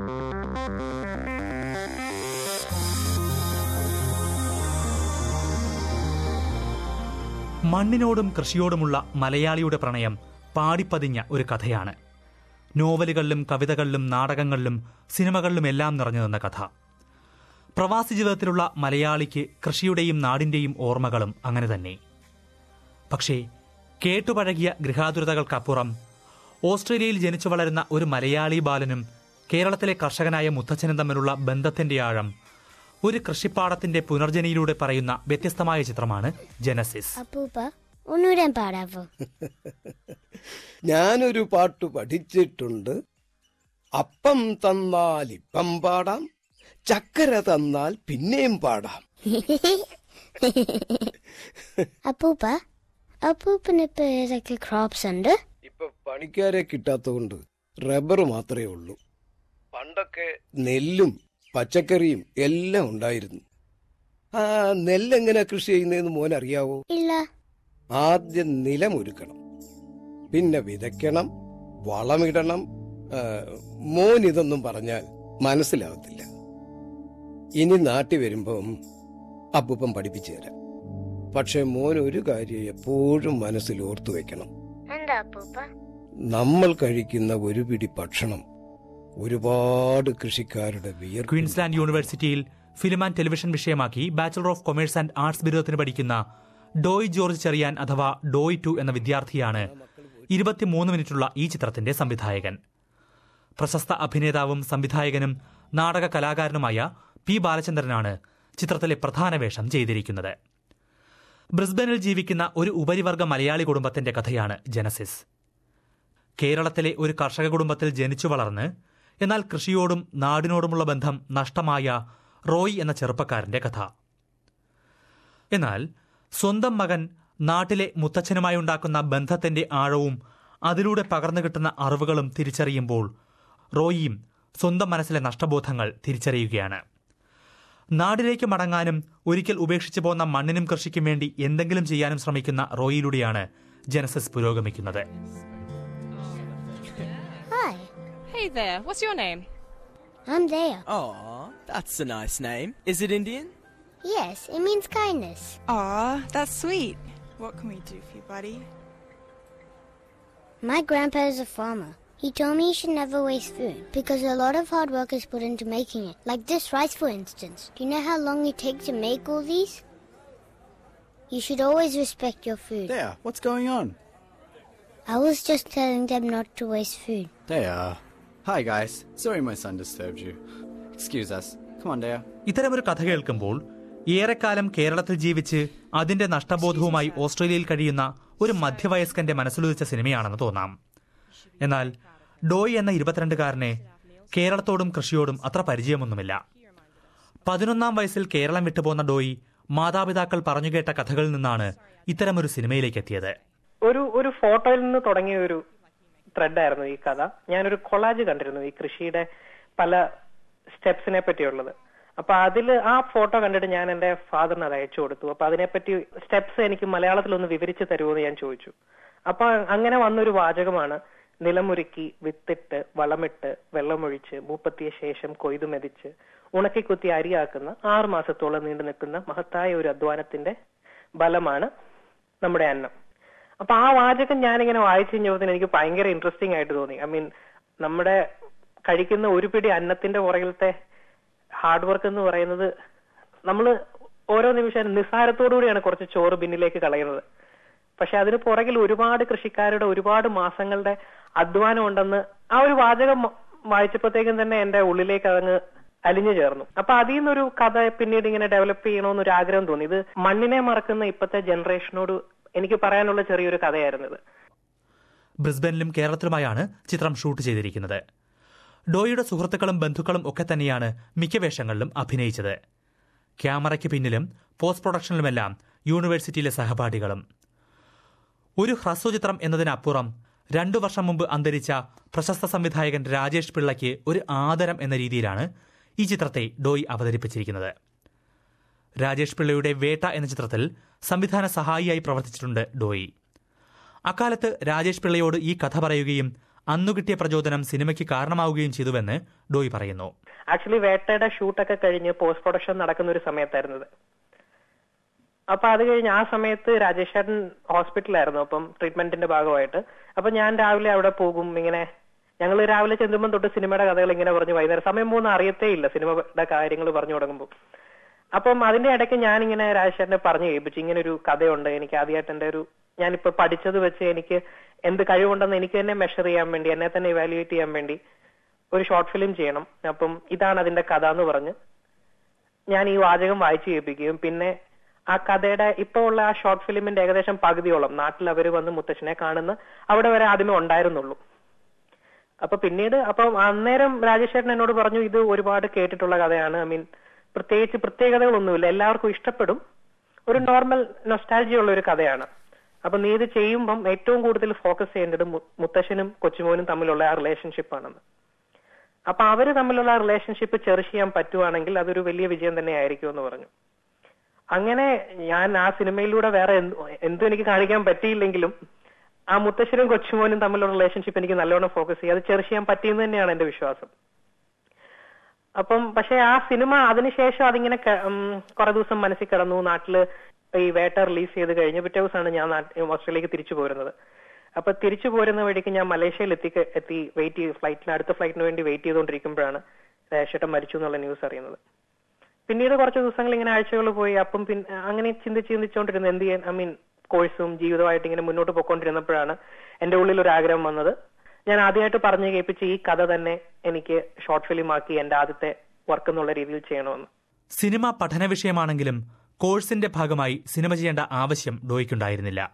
മണ്ണിനോടും കൃഷിയോടുമുള്ള മലയാളിയുടെ പ്രണയം പാടിപ്പതിഞ്ഞ ഒരു കഥയാണ് നോവലുകളിലും കവിതകളിലും നാടകങ്ങളിലും സിനിമകളിലുമെല്ലാം നിറഞ്ഞു നിന്ന കഥ പ്രവാസി ജീവിതത്തിലുള്ള മലയാളിക്ക് കൃഷിയുടെയും നാടിന്റെയും ഓർമ്മകളും അങ്ങനെ തന്നെ പക്ഷേ കേട്ടുപഴകിയ ഗൃഹാതുരതകൾക്കപ്പുറം ഓസ്ട്രേലിയയിൽ ജനിച്ചു വളരുന്ന ഒരു മലയാളി ബാലനും കേരളത്തിലെ കർഷകനായ മുത്തച്ഛനും തമ്മിലുള്ള ബന്ധത്തിന്റെ ആഴം ഒരു കൃഷിപ്പാടത്തിന്റെ പുനർജനിയിലൂടെ പറയുന്ന വ്യത്യസ്തമായ ചിത്രമാണ് ജനസിസ് അപ്പൂപ്പ ഒന്നുകൂടെ പാടാവോ ഞാനൊരു പാട്ട് പഠിച്ചിട്ടുണ്ട് അപ്പം തന്നാൽ ഇപ്പം പാടാം ചക്കര തന്നാൽ പിന്നെയും പാടാം അപ്പൂപ്പ അപ്പൂപ്പന് ഇപ്പൊ ഏതൊക്കെ ക്രോപ്സ് ഉണ്ട് ഇപ്പൊ പണിക്കാരെ കിട്ടാത്തതുകൊണ്ട് റബ്ബർ മാത്രമേ ഉള്ളൂ പണ്ടൊക്കെ നെല്ലും പച്ചക്കറിയും എല്ലാം ഉണ്ടായിരുന്നു ആ നെല്ലെങ്ങനെ കൃഷി ചെയ്യുന്നതെന്ന് മോൻ അറിയാവോ ഇല്ല ആദ്യം നിലമൊരുക്കണം പിന്നെ വിതയ്ക്കണം വളമിടണം ആ, മോൻ ഇതൊന്നും പറഞ്ഞാൽ മനസ്സിലാവത്തില്ല ഇനി നാട്ടി വരുമ്പം അപ്പൂപ്പൻ പഠിപ്പിച്ചു തരാം പക്ഷെ മോൻ ഒരു കാര്യം എപ്പോഴും മനസ്സിൽ ഓർത്തു വെക്കണം എന്താ അപ്പൂപ്പ നമ്മൾ കഴിക്കുന്ന ഒരു പിടി ഭക്ഷണം ഒരുപാട് കൃഷിക്കാരുടെ വിയർപ്പ് ക്വീൻസ്ലാൻഡ് യൂണിവേഴ്സിറ്റിയിൽ ഫിലിം ആൻഡ് ടെലിവിഷൻ വിഷയമാക്കി bachelor of commerce and arts ബിരുദത്തിന് പഠിക്കുന്ന ഡോയ് ജോർജ് ചെറിയാൻ അഥവാ ഡോയ് ടു എന്ന വിദ്യാർത്ഥിയാണ് ഇരുപത്തിമൂന്ന് മിനിറ്റുള്ള ഈ ചിത്രത്തിന്റെ സംവിധായകൻ പ്രശസ്ത അഭിനേതാവും സംവിധായകനും നാടക കലാകാരനുമായ പി ബാലചന്ദ്രനാണ് ചിത്രത്തിലെ പ്രധാന വേഷം ചെയ്തിരിക്കുന്നത് ബ്രിസ്ബനിൽ ജീവിക്കുന്ന ഒരു ഉപരിവർഗ മലയാളി കുടുംബത്തിന്റെ കഥയാണ് ജനസിസ് കേരളത്തിലെ ഒരു കർഷക കുടുംബത്തിൽ ജനിച്ചു വളർന്ന് എന്നാൽ കൃഷിയോടും നാടിനോടുമുള്ള ബന്ധം നഷ്ടമായ റോയ് എന്ന ചെറുപ്പക്കാരന്റെ കഥ എന്നാൽ സ്വന്തം മകൻ നാട്ടിലെ മുത്തച്ഛനുമായി ഉണ്ടാക്കുന്ന ബന്ധത്തിന്റെ ആഴവും അതിലൂടെ പകർന്നു കിട്ടുന്ന അറിവുകളും തിരിച്ചറിയുമ്പോൾ റോയിയും സ്വന്തം മനസ്സിലെ നഷ്ടബോധങ്ങൾ തിരിച്ചറിയുകയാണ് നാടിലേക്ക് മടങ്ങാനും ഒരിക്കൽ ഉപേക്ഷിച്ചു പോന്ന മണ്ണിനും കൃഷിക്കും വേണ്ടി എന്തെങ്കിലും ചെയ്യാനും ശ്രമിക്കുന്ന റോയിലൂടെയാണ് ജനസിസ് പുരോഗമിക്കുന്നത് Hi, Hey there, what's your name? I'm there. Aw, that's a nice name. Is it Indian? Yes, it means kindness. Aw, that's sweet. What can we do for you, buddy? My grandpa is a farmer. He told me you should never waste food because a lot of hard work is put into making it. Like this rice, for instance. Do you know how long it takes to make all these? You should always respect your food. There, what's going on? I was just telling them not to waste food. There. Hi, guys. Sorry my son disturbed you. Excuse us. Come on, Dea. ഇത്തരമൊരു കഥ കേൾക്കുമ്പോൾ ഏറെക്കാലം കേരളത്തിൽ ജീവിച്ച് അതിന്റെ നഷ്ടബോധവുമായി ഓസ്ട്രേലിയയിൽ കഴിയുന്ന ഒരു മധ്യവയസ്കന്റെ മനസ്സിലുദിച്ച സിനിമയാണെന്ന് തോന്നാം എന്നാൽ ഡോയ് എന്ന ഇരുപത്തിരണ്ടുകാരനെ കേരളത്തോടും കൃഷിയോടും അത്ര പരിചയമൊന്നുമില്ല പതിനൊന്നാം വയസ്സിൽ കേരളം വിട്ടുപോന്ന ഡോയി മാതാപിതാക്കൾ പറഞ്ഞുകേട്ട കഥകളിൽ നിന്നാണ് ഇത്തരമൊരു സിനിമയിലേക്ക് എത്തിയത് ഒരു ഒരു ഫോട്ടോയിൽ നിന്ന് തുടങ്ങിയ ഒരു ത്രെഡായിരുന്നു ഈ കഥ ഞാനൊരു കൊളാജ് കണ്ടിരുന്നു ഈ കൃഷിയുടെ പല സ്റ്റെപ്സിനെ പറ്റിയുള്ളത് അപ്പൊ അതില് ആ ഫോട്ടോ കണ്ടിട്ട് ഞാൻ എന്റെ ഫാദറിന് അത് അയച്ചു കൊടുത്തു അപ്പൊ അതിനെപ്പറ്റി സ്റ്റെപ്സ് എനിക്ക് മലയാളത്തിൽ ഒന്ന് വിവരിച്ചു തരുമോ എന്ന് ഞാൻ ചോദിച്ചു അപ്പൊ അങ്ങനെ വന്നൊരു വാചകമാണ് നിലമുരുക്കി വിത്തിട്ട് വളമിട്ട് വെള്ളമൊഴിച്ച് മൂപ്പത്തിയ ശേഷം കൊയ്തു മെതിച്ച് ഉണക്കിക്കുത്തി അരിയാക്കുന്ന ആറ് മാസത്തോളം നീണ്ടു നിൽക്കുന്ന മഹത്തായ ഒരു അധ്വാനത്തിന്റെ ബലമാണ് നമ്മുടെ അന്നം അപ്പൊ ആ വാചകം ഞാനിങ്ങനെ വായിച്ചു കഴിഞ്ഞപ്പോൾ എനിക്ക് ഭയങ്കര ഇൻട്രസ്റ്റിംഗ് ആയിട്ട് തോന്നി ഐ മീൻ നമ്മുടെ കഴിക്കുന്ന ഒരു പിടി അന്നത്തിന്റെ പുറകിലത്തെ ഹാർഡ് വർക്ക് എന്ന് പറയുന്നത് നമ്മൾ ഓരോ നിമിഷം നിസ്സാരത്തോടു കൂടിയാണ് കുറച്ച് ചോറ് ബിന്നിലേക്ക് കളയുന്നത് പക്ഷെ അതിന് പുറകിൽ ഒരുപാട് കൃഷിക്കാരുടെ ഒരുപാട് മാസങ്ങളുടെ അധ്വാനം ഉണ്ടെന്ന് ആ ഒരു വാചകം മ- വായിച്ചപ്പോഴത്തേക്കും തന്നെ എന്റെ ഉള്ളിലേക്ക് അതങ്ങ് അലിഞ്ഞു ചേർന്നു അപ്പൊ അതിൽ നിന്നൊരു കഥ പിന്നീട് ഇങ്ങനെ ഡെവലപ്പ് ചെയ്യണമെന്നൊരു ആഗ്രഹം തോന്നി ഇത് മണ്ണിനെ മറക്കുന്ന ഇപ്പോഴത്തെ ജനറേഷനോട് എനിക്ക് പറയാനുള്ള ചെറിയൊരു കഥയായിരുന്നു ഇത് ബ്രിസ്ബനിലും കേരളത്തിലുമായാണ് ചിത്രം ഷൂട്ട് ചെയ്തിരിക്കുന്നത് ഡോയിയുടെ സുഹൃത്തുക്കളും ബന്ധുക്കളും ഒക്കെ തന്നെയാണ് മിക്ക വേഷങ്ങളിലും അഭിനയിച്ചത് ക്യാമറയ്ക്ക് പിന്നിലും പോസ്റ്റ് പ്രൊഡക്ഷനിലുമെല്ലാം യൂണിവേഴ്സിറ്റിയിലെ സഹപാഠികളും ഒരു ഹ്രസ്വചിത്രം എന്നതിനപ്പുറം രണ്ടു വർഷം മുമ്പ് അന്തരിച്ച പ്രശസ്ത സംവിധായകൻ രാജേഷ് പിള്ളയ്ക്ക് ഒരു ആദരം എന്ന രീതിയിലാണ് ഈ ചിത്രത്തെ ഡോയ് അവതരിപ്പിച്ചിരിക്കുന്നത് രാജേഷ് പിള്ളയുടെ വേട്ട എന്ന ചിത്രത്തിൽ സംവിധാന സഹായിയായി പ്രവർത്തിച്ചിട്ടുണ്ട് ഡോയി അക്കാലത്ത് രാജേഷ് പിള്ളയോട് ഈ കഥ പറയുകയും അന്നു കിട്ടിയ പ്രചോദനം സിനിമയ്ക്ക് കാരണമാവുകയും ചെയ്തുവെന്ന് ഡോയ് പറയുന്നു ആക്ച്വലി വേട്ടയുടെ ഷൂട്ടൊക്കെ കഴിഞ്ഞ് പോസ്റ്റ് പ്രൊഡക്ഷൻ നടക്കുന്ന ഒരു സമയത്തായിരുന്നത് അപ്പൊ അത് കഴിഞ്ഞ് ആ സമയത്ത് രാജേഷ് ചേട്ടൻ ഹോസ്പിറ്റലായിരുന്നു അപ്പം ട്രീറ്റ്മെന്റിന്റെ ഭാഗമായിട്ട് അപ്പൊ ഞാൻ രാവിലെ അവിടെ പോകും ഇങ്ങനെ ഞങ്ങൾ രാവിലെ ചെല്ലുമ്പോൾ തൊട്ട് സിനിമയുടെ കഥകൾ ഇങ്ങനെ പറഞ്ഞു വൈകുന്നേരം സമയം പോകുന്ന അറിയത്തേ ഇല്ല സിനിമയുടെ കാര്യങ്ങൾ പറഞ്ഞു തുടങ്ങുമ്പോൾ അപ്പം അതിന്റെ ഇടയ്ക്ക് ഞാനിങ്ങനെ രാജേഷേട്ടനെ പറഞ്ഞു കേൾപ്പിച്ചു ഇങ്ങനെ ഒരു കഥയുണ്ട് എനിക്ക് ആദ്യമായിട്ട് എന്റെ ഒരു ഞാനിപ്പോ പഠിച്ചത് വെച്ച് എനിക്ക് എന്ത് കഴിവുണ്ടെന്ന് എനിക്ക് തന്നെ മെഷർ ചെയ്യാൻ വേണ്ടി എന്നെ തന്നെ ഇവാലുവേറ്റ് ചെയ്യാൻ വേണ്ടി ഒരു ഷോർട്ട് ഫിലിം ചെയ്യണം അപ്പം ഇതാണ് അതിന്റെ കഥ എന്ന് പറഞ്ഞ് ഞാൻ ഈ വാചകം വായിച്ചു കേൾപ്പിക്കുകയും പിന്നെ ആ കഥയുടെ ഇപ്പൊ ഉള്ള ആ ഷോർട്ട് ഫിലിമിന്റെ ഏകദേശം പകുതിയോളം നാട്ടിൽ അവർ വന്ന് മുത്തശ്ശനെ കാണുന്ന അവിടെ വരെ ആദ്യമേ ഉണ്ടായിരുന്നുള്ളൂ അപ്പൊ പിന്നീട് അപ്പൊ അന്നേരം രാജേഷ് ചേട്ടൻ എന്നോട് പറഞ്ഞു ഇത് ഒരുപാട് കേട്ടിട്ടുള്ള കഥയാണ് ഐ മീൻ പ്രത്യേകിച്ച് പ്രത്യേകതകളൊന്നുമില്ല എല്ലാവർക്കും ഇഷ്ടപ്പെടും ഒരു നോർമൽ നൊസ്റ്റാലജി ഉള്ള ഒരു കഥയാണ് അപ്പൊ നീ ഇത് ചെയ്യുമ്പം ഏറ്റവും കൂടുതൽ ഫോക്കസ് ചെയ്യേണ്ടത് മു- മുത്തശ്ശനും കൊച്ചുമോനും തമ്മിലുള്ള ആ റിലേഷൻഷിപ്പ് ആണെന്ന് അപ്പൊ അവര് തമ്മിലുള്ള റിലേഷൻഷിപ്പ് ചെറിഷ് ചെയ്യാൻ പറ്റുവാണെങ്കിൽ അതൊരു വലിയ വിജയം തന്നെ ആയിരിക്കും എന്ന് പറഞ്ഞു അങ്ങനെ ഞാൻ ആ സിനിമയിലൂടെ വേറെ എന്ത് എന്തും എനിക്ക് കാണിക്കാൻ പറ്റിയില്ലെങ്കിലും ആ മുത്തശ്ശനും കൊച്ചുമോനും തമ്മിലുള്ള റിലേഷൻഷിപ്പ് എനിക്ക് നല്ലോണം ഫോക്കസ് ചെയ്യും അത് ചെറിഷ് ചെയ്യാൻ പറ്റിയെന്ന് തന്നെയാണ് എന്റെ വിശ്വാസം അപ്പം പക്ഷെ ആ സിനിമ അതിനുശേഷം അതിങ്ങനെ ക- ഉം, കുറെ ദിവസം മനസ്സിൽ കിടന്നു നാട്ടില് ഈ വേട്ട റിലീസ് ചെയ്ത് കഴിഞ്ഞ് പിറ്റേ ദിവസമാണ് ഞാൻ നാട്ടി- ഓസ്ട്രേലിയക്ക് തിരിച്ചു പോരുന്നത് അപ്പൊ തിരിച്ചു പോരുന്ന വഴിക്ക് ഞാൻ മലേഷ്യയിൽ എത്തി എത്തി വെയിറ്റ് ചെയ്ത് ഫ്ലൈറ്റിന് അടുത്ത ഫ്ലൈറ്റിന് വേണ്ടി വെയിറ്റ് ചെയ്തുകൊണ്ടിരിക്കുമ്പോഴാണ് രേഷേട്ടൻ മരിച്ചു എന്നുള്ള ന്യൂസ് അറിയുന്നത് പിന്നീട് കുറച്ച് ദിവസങ്ങൾ ഇങ്ങനെ ആഴ്ചകൾ പോയി അപ്പം പിന്നെ അങ്ങനെ ചിന്തിച്ച് ചിന്തിച്ചുകൊണ്ടിരുന്നു എന്ത് ചെയ്യാൻ ഐ മീൻ കോഴ്സും ജീവിതമായിട്ട് ഇങ്ങനെ മുന്നോട്ട് പോയിക്കൊണ്ടിരുന്നപ്പോഴാണ് എന്റെ ഉള്ളിൽ ഒരു ആഗ്രഹം വന്നത് ഞാൻ ആദ്യമായിട്ട് പറഞ്ഞു കേൾപ്പിച്ച് ഈ കഥ തന്നെ എനിക്ക് ഷോർട്ട് ഫിലിം ആക്കി എന്റെ ആദ്യത്തെ വർക്ക് എന്നുള്ള രീതിയിൽ ചെയ്യണമെന്ന് സിനിമ പഠന വിഷയമാണെങ്കിലും കോഴ്സിന്റെ ഭാഗമായി സിനിമ ചെയ്യേണ്ട ആവശ്യം ഡോയ്ക്കുണ്ടായിരുന്നില്ല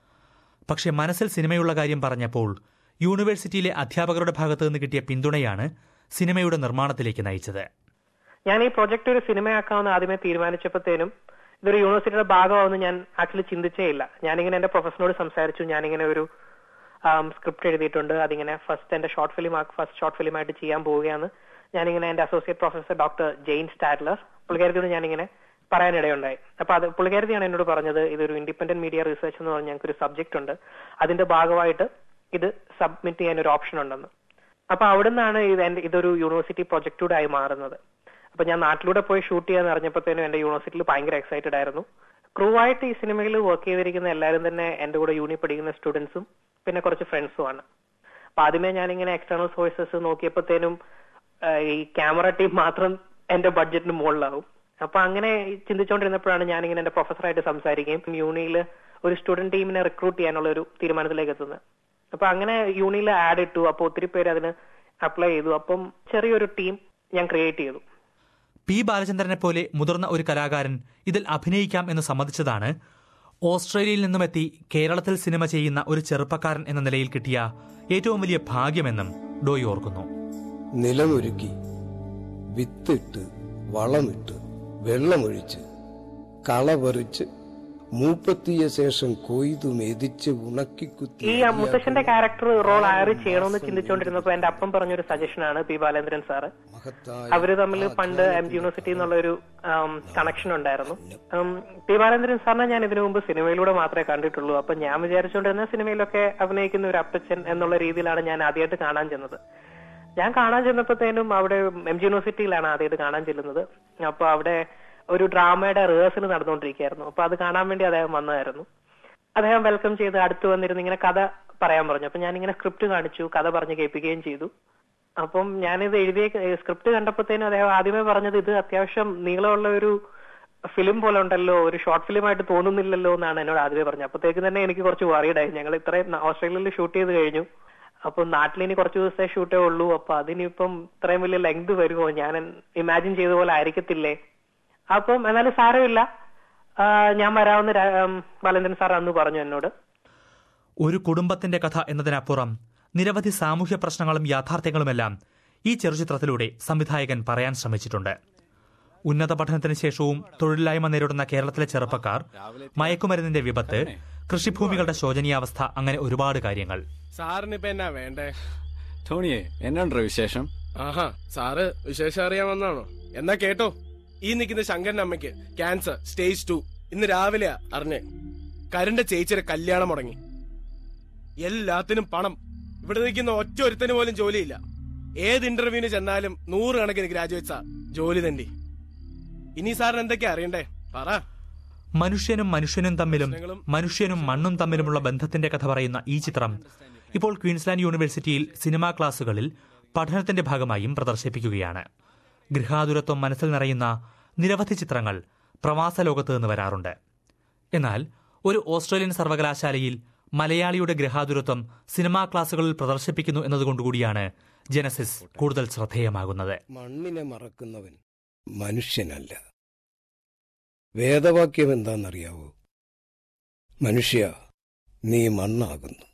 പക്ഷെ മനസ്സിൽ സിനിമയുള്ള കാര്യം പറഞ്ഞപ്പോൾ യൂണിവേഴ്സിറ്റിയിലെ അധ്യാപകരുടെ ഭാഗത്തു നിന്ന് കിട്ടിയ പിന്തുണയാണ് സിനിമയുടെ നിർമ്മാണത്തിലേക്ക് നയിച്ചത് ഞാൻ ഈ പ്രൊജക്ട് ഒരു സിനിമയാക്കാമെന്ന് ആദ്യമേ തീരുമാനിച്ചപ്പോഴത്തേനും ഇതൊരു യൂണിവേഴ്സിറ്റിയുടെ ഭാഗമാവെന്ന് ഞാൻ ആക്ച്വലി ചിന്തിച്ചേ ഇല്ല ഞാനിങ്ങനെ എന്റെ പ്രൊഫസറിനോട് സംസാരിച്ചു ഞാനിങ്ങനെ ഒരു സ്ക്രിപ്റ്റ് എഴുതിയിട്ടുണ്ട് അതിങ്ങനെ ഫസ്റ്റ് എന്റെ short film first short film ആയിട്ട് ചെയ്യാൻ പോവുകയാണ് ഞാനിങ്ങനെ എന്റെ associate professor doctor Jane Statler പുള്ളിക്കാരത്തിയോട് ഞാനിങ്ങനെ പറയാനിടയുണ്ടായി അപ്പൊ അത് പുള്ളിക്കാരത്തിയാണ് എന്നോട് പറഞ്ഞത് ഇതൊരു ഇൻഡിപെൻഡന്റ് മീഡിയ റിസർച്ച് എന്ന് പറഞ്ഞ ഞങ്ങൾക്ക് ഒരു സബ്ജക്ട് ഉണ്ട് അതിന്റെ ഭാഗമായിട്ട് ഇത് സബ്മിറ്റ് ചെയ്യാൻ ഒരു ഓപ്ഷൻ ഉണ്ടെന്ന് അപ്പൊ അവിടുന്നാണ് ഇത് എന്റെ ഇതൊരു യൂണിവേഴ്സിറ്റി പ്രൊജക്റ്റൂടെ ആയി മാറുന്നത് അപ്പൊ ഞാൻ നാട്ടിലൂടെ പോയി ഷൂട്ട് ചെയ്യാന്ന് അറിഞ്ഞപ്പോഴത്തേനും എന്റെ യൂണിവേഴ്സിറ്റിയിൽ ഭയങ്കര എക്സൈറ്റഡ് ആയിരുന്നു ക്രൂ ആയിട്ട് ഈ സിനിമയിൽ വർക്ക് ചെയ്തിരിക്കുന്ന എല്ലാവരും തന്നെ എന്റെ കൂടെ യൂണി പഠിക്കുന്ന സ്റ്റുഡൻസും പിന്നെ കുറച്ച് ഫ്രണ്ട്സും ആണ് അപ്പൊ ആദ്യമേ ഞാനിങ്ങനെ എക്സ്റ്റേണൽ സോഴ്സസ് നോക്കിയപ്പോഴത്തേനും ഈ ക്യാമറ ടീം മാത്രം എന്റെ ബഡ്ജറ്റിന് മുകളിലാവും അപ്പൊ അങ്ങനെ ചിന്തിച്ചുകൊണ്ടിരുന്നപ്പോഴാണ് ഞാനിങ്ങനെ എന്റെ പ്രൊഫസറായിട്ട് സംസാരിക്കുകയും യൂണിയിൽ ഒരു സ്റ്റുഡന്റ് ടീമിനെ റിക്രൂട്ട് ചെയ്യാനുള്ള ഒരു തീരുമാനത്തിലേക്ക് എത്തുന്നത് അപ്പൊ അങ്ങനെ യൂണിയിൽ ആഡ് ഇട്ടു അപ്പൊ ഒത്തിരി പേര് അതിന് അപ്ലൈ ചെയ്തു അപ്പം ചെറിയൊരു ടീം ഞാൻ ക്രിയേറ്റ് ചെയ്തു പി ബാലചന്ദ്രനെ പോലെ മുതിർന്ന ഒരു കലാകാരൻ ഇതിൽ അഭിനയിക്കാം എന്ന് സമ്മതിച്ചതാണ് ഓസ്ട്രേലിയയിൽ നിന്നുമെത്തി കേരളത്തിൽ സിനിമ ചെയ്യുന്ന ഒരു ചെറുപ്പക്കാരൻ എന്ന നിലയിൽ കിട്ടിയ ഏറ്റവും വലിയ ഭാഗ്യമെന്നും ഡോയ് ഓർക്കുന്നു നിലമൊരുക്കി വിത്തിട്ട് വളമിട്ട് വെള്ളമൊഴിച്ച് കളപറിച്ച് മൂപ്പത്തിയ ശേഷം കൊയ്തു മെതിച്ച് ഉണക്കിക്കുത്തി ഈ മുത്തശ്ശന്റെ ക്യാരക്ടർ റോൾ ആര് ചെയ്യണമെന്ന് ചിന്തിച്ചുകൊണ്ടിരുന്നപ്പോ എന്റെ അപ്പം പറഞ്ഞൊരു സജഷനാണ് പി ബാലേന്ദ്രൻ സാറ് മഹത്തായ അവര് തമ്മിൽ പണ്ട് എം ജി യൂണിവേഴ്സിറ്റി എന്നുള്ള ഒരു കണക്ഷൻ ഉണ്ടായിരുന്നു ഉം, പി ബാലേന്ദ്രൻ സാറിനെ ഞാൻ ഇതിനു മുമ്പ് സിനിമയിലൂടെ മാത്രമേ കണ്ടിട്ടുള്ളൂ അപ്പൊ ഞാൻ വിചാരിച്ചുകൊണ്ടിരുന്ന സിനിമയിലൊക്കെ അഭിനയിക്കുന്ന ഒരു അപ്പച്ചൻ എന്നുള്ള രീതിയിലാണ് ഞാൻ ആദ്യമായിട്ട് കാണാൻ ചെന്നത് ഞാൻ കാണാൻ ചെന്നപ്പോഴത്തേനും അവിടെ എം ജി യൂണിവേഴ്സിറ്റിയിലാണ് ആദ്യമായിട്ട് കാണാൻ ചെല്ലുന്നത് അപ്പൊ അവിടെ ഒരു ഡ്രാമയുടെ റിഹേഴ്സൽ നടന്നുകൊണ്ടിരിക്കുകയായിരുന്നു അപ്പൊ അത് കാണാൻ വേണ്ടി അദ്ദേഹം വന്നതായിരുന്നു അദ്ദേഹം വെൽക്കം ചെയ്ത് അടുത്ത് വന്നിരുന്ന് ഇങ്ങനെ കഥ പറയാൻ പറഞ്ഞു അപ്പൊ ഞാൻ ഇങ്ങനെ സ്ക്രിപ്റ്റ് കാണിച്ചു കഥ പറഞ്ഞ് കേൾപ്പിക്കുകയും ചെയ്തു അപ്പം ഞാനിത് എഴുതിയ സ്ക്രിപ്റ്റ് കണ്ടപ്പോഴത്തേനും അദ്ദേഹം ആദ്യമേ പറഞ്ഞത് ഇത് അത്യാവശ്യം നീളമുള്ള ഒരു ഫിലിം പോലെ ഉണ്ടല്ലോ ഒരു ഷോർട്ട് ഫിലിം ആയിട്ട് തോന്നുന്നില്ലല്ലോ എന്നാണ് എന്നോട് ആദ്യമേ പറഞ്ഞത് അപ്പോഴത്തേക്ക് തന്നെ എനിക്ക് കുറച്ച് വറീഡായി ഞങ്ങൾ ഇത്രയും ഓസ്ട്രേലിയയിൽ ഷൂട്ട് ചെയ്ത് കഴിഞ്ഞു അപ്പൊ നാട്ടിൽ ഇനി കുറച്ച് ദിവസത്തെ ഷൂട്ടേ ഉള്ളൂ അപ്പൊ അതിനിപ്പം ഇത്രയും വലിയ ലെങ്ത് വരുമോ ഞാൻ ഇമാജിൻ ചെയ്ത പോലെ ആയിരിക്കത്തില്ലേ അപ്പം എന്നാലും സാരമില്ല ആ, ഞാൻ വരാമെന്ന് രാ- ഉം, ബാലേന്ദ്രൻ സാർ അന്ന് പറഞ്ഞു എന്നോട് ഒരു കുടുംബത്തിന്റെ കഥ എന്നതിനപ്പുറം നിരവധി സാമൂഹ്യ പ്രശ്നങ്ങളും യാഥാർത്ഥ്യങ്ങളുമെല്ലാം ഈ ചെറുചിത്രത്തിലൂടെ സംവിധായകൻ പറയാൻ ശ്രമിച്ചിട്ടുണ്ട് ഉന്നത പഠനത്തിന് ശേഷവും തൊഴിലില്ലായ്മ നേരിടുന്ന കേരളത്തിലെ ചെറുപ്പക്കാർ മയക്കുമരുന്നിന്റെ വിപത്ത് കൃഷിഭൂമികളുടെ ശോചനീയാവസ്ഥ അങ്ങനെ ഒരുപാട് കാര്യങ്ങൾ സാറിന് ഇപ്പൊ എന്നാ വേണ്ടേ ടോണിയെ എന്നാണ്ടോ വിശേഷം ആഹാ സാറ് വിശേഷം അറിയാൻ വന്നാണോ എന്നാ കേട്ടോ ഈ നിൽക്കുന്ന ശങ്കരന്റെ അമ്മയ്ക്ക് ക്യാൻസർ സ്റ്റേജ് ടു ഇന്ന് രാവിലെയാ അറിഞ്ഞേ കരണ്ട ചേച്ചിയുടെ കല്യാണം മുടങ്ങി എല്ലാത്തിനും പണം ഇവിടെ നിൽക്കുന്ന ഒറ്റ ഒരുത്തന് പോലും ജോലിയില്ല ഏത് ഇന്റർവ്യൂവിന് ചെന്നാലും നൂറുകണക്കിന് ഗ്രാജുവേറ്റ്സാ ജോലി തന്നെ ഇനി സാറിന് എന്തൊക്കെയാ അറിയണ്ടേ പറ മനുഷ്യനും മനുഷ്യനും തമ്മിലും മനുഷ്യനും മണ്ണും തമ്മിലുമുള്ള ബന്ധത്തിന്റെ കഥ പറയുന്ന ഈ ചിത്രം ഇപ്പോൾ ക്വീൻസ്ലാൻഡ് യൂണിവേഴ്സിറ്റിയിൽ സിനിമാ ക്ലാസുകളിൽ പഠനത്തിന്റെ ഭാഗമായും പ്രദർശിപ്പിക്കുകയാണ് ഗൃഹാതുരത്വം മനസ്സിൽ നിറയുന്ന നിരവധി ചിത്രങ്ങൾ പ്രവാസ ലോകത്ത് നിന്ന് വരാറുണ്ട് എന്നാൽ ഒരു ഓസ്ട്രേലിയൻ സർവകലാശാലയിൽ മലയാളിയുടെ ഗൃഹാതുരത്വം സിനിമാ ക്ലാസുകളിൽ പ്രദർശിപ്പിക്കുന്നു എന്നതുകൊണ്ടുകൂടിയാണ് ജനസിസ് കൂടുതൽ ശ്രദ്ധേയമാകുന്നത് മണ്ണിനെ മറക്കുന്നവൻ മനുഷ്യനല്ല വേദവാക്യം എന്താണെന്നറിയാവോ മനുഷ്യ നീ മണ്ണാകുന്നു